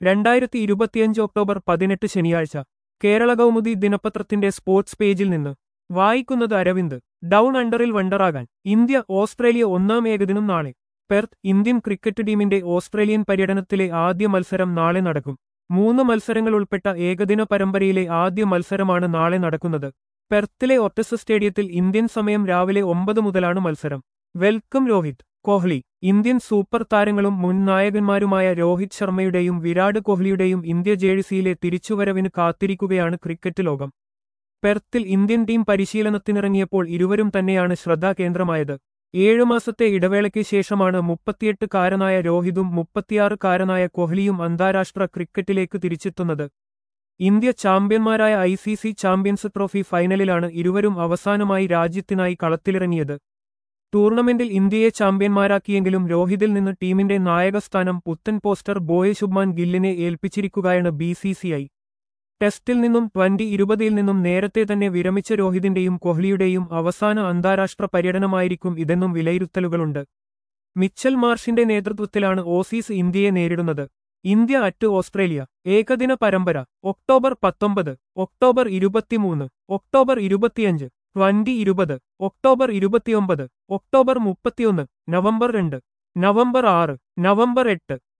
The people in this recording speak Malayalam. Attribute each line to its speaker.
Speaker 1: രണ്ടായിരത്തി ഇരുപത്തിയഞ്ച് ഒക്ടോബർ പതിനെട്ട് ശനിയാഴ്ച കേരള കൗമുദി ദിനപത്രത്തിന്റെ സ്പോർട്സ് പേജിൽ നിന്ന് വായിക്കുന്നത് അരവിന്ദ് ഡൗൺ അണ്ടറിൽ വണ്ടറാകാൻ ഇന്ത്യ ഓസ്ട്രേലിയ ഒന്നാം ഏകദിനം നാളെ പെർത്ത് ഇന്ത്യൻ ക്രിക്കറ്റ് ടീമിന്റെ ഓസ്ട്രേലിയൻ പര്യടനത്തിലെ ആദ്യ മത്സരം നാളെ നടക്കും മൂന്ന് മത്സരങ്ങൾ ഉൾപ്പെട്ട ഏകദിന പരമ്പരയിലെ ആദ്യ മത്സരമാണ് നാളെ നടക്കുന്നത് പെർത്തിലെ ഒട്ടസ് സ്റ്റേഡിയത്തിൽ ഇന്ത്യൻ സമയം രാവിലെ ഒമ്പത് മുതലാണ് മത്സരം welcome Rohit Kohli Indian super താരങ്ങളും മുൻ നായകന്മാരുമായ രോഹിത് ശർമ്മയുടെയും വിരാട് കോഹ്ലിയുടെയും ഇന്ത്യ ജേഴ്സിയിലെ തിരിച്ചുവരവിന് കാത്തിരിക്കുകയാണ് ക്രിക്കറ്റ് ലോകം പെർത്തിൽ ഇന്ത്യൻ ടീം പരിശീലനത്തിനിറങ്ങിയപ്പോൾ ഇരുവരും തന്നെയാണ് ശ്രദ്ധാകേന്ദ്രമായത് ഏഴു മാസത്തെ ഇടവേളയ്ക്ക് ശേഷമാണ് മുപ്പത്തിയെട്ടുകാരനായ രോഹിതും മുപ്പത്തിയാറുകാരനായ കോഹ്ലിയും അന്താരാഷ്ട്ര ക്രിക്കറ്റിലേക്ക് തിരിച്ചെത്തുന്നത് ഇന്ത്യ ചാമ്പ്യന്മാരായ I C C champions trophy ഫൈനലിലാണ് ഇരുവരും അവസാനമായി രാജ്യത്തിനായി കളത്തിലിറങ്ങിയത് ടൂർണമെന്റിൽ ഇന്ത്യയെ ചാമ്പ്യന്മാരാക്കിയെങ്കിലും രോഹിതിൽ നിന്ന് ടീമിന്റെ നായകസ്ഥാനം പുത്തൻ പോസ്റ്റർ ബോയ് ശുഭ്മാൻ ഗില്ലിനെ ഏൽപ്പിച്ചിരിക്കുകയാണ് ബി സി സി ഐ ടെസ്റ്റിൽ നിന്നും ട്വന്റി ഇരുപതിൽ നിന്നും നേരത്തെ തന്നെ വിരമിച്ച രോഹിതിന്റെയും കോഹ്ലിയുടെയും അവസാന അന്താരാഷ്ട്ര പര്യടനമായിരിക്കും ഇതെന്നും വിലയിരുത്തലുകളുണ്ട് മിച്ചൽ മാർഷിന്റെ നേതൃത്വത്തിലാണ് ഓസീസ് ഇന്ത്യയെ നേരിടുന്നത് ഇന്ത്യ അറ്റ് ഓസ്ട്രേലിയ ഏകദിന പരമ്പര ഒക്ടോബർ പത്തൊമ്പത് ഒക്ടോബർ ഇരുപത്തിമൂന്ന് ഒക്ടോബർ ഇരുപത്തിയഞ്ച് ട്വന്റി ഇരുപത് ഒക്ടോബർ ഇരുപത്തിയൊമ്പത് ഒക്ടോബർ മുപ്പത്തിയൊന്ന് നവംബർ രണ്ട് നവംബർ ആറ് നവംബർ എട്ട്